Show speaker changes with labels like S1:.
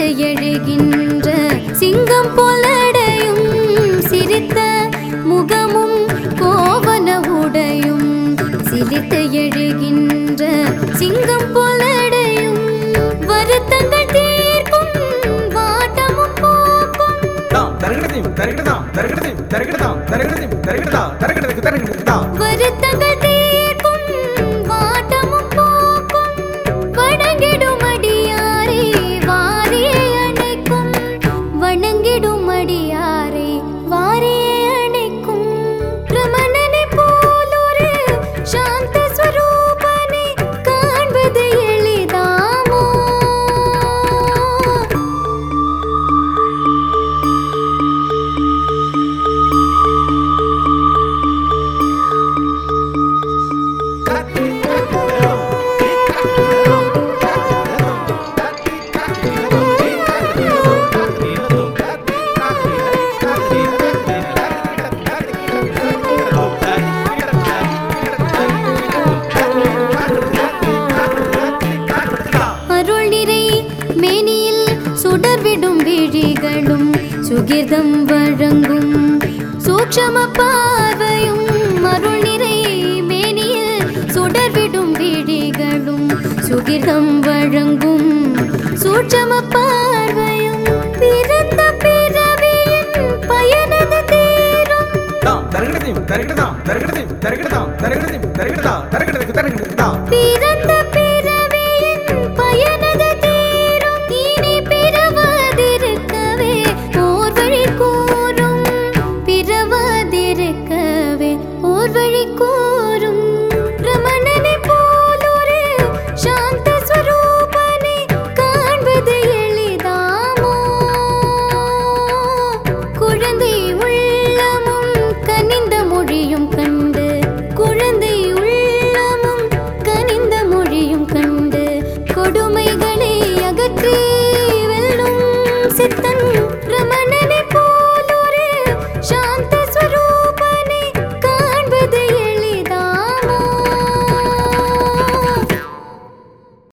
S1: எழுகின்ற சிங்கம் போலடையும் சிரித்த முகமும் கோவன உடையும் சிரித்து எழுகின்ற சிங்கம் போலடையும் வருத்தங்கள் தீர்க்கும் வாட்டமும் போக்கும்
S2: தாம் தரகடதையும் தரகடதாம் தரகடதையும் தரகடதாம் தரகடதையும் தரகடதா தரகடதைக்கு தரகடதா
S1: வருத்தங்கள் தீர்க்கும் வாட்டமும் போக்கும் வணங்கிடும் அடியாரே வாரியை அணைக்கும் வணங்கிடும் அடியாரே வாரியை அணைக்கும் ரமணனை போலொரு சாந்த ஸ்வரூபனை காண்பது எளிதாமோ அருள் நிறை மேனியில் சுடர்விடும் விழிகளும் சுகிர்தம் வழங்கும் சூக்ஷம பார்வையும் அருள் நிறை மேனியில் சுடர்விடும் விழிகளும் சுகிர்தம் வழங்கும் சூட்சம பார்வையும் பிறந்த பிறவியின் பயனது தீரும்
S2: தாம் தரகடதையும் தரகடதாம் தரகடதையும் தரகடதாம் தரகடதையும் தரகடதா தரகடதைக்கு தரகடதா
S1: பிற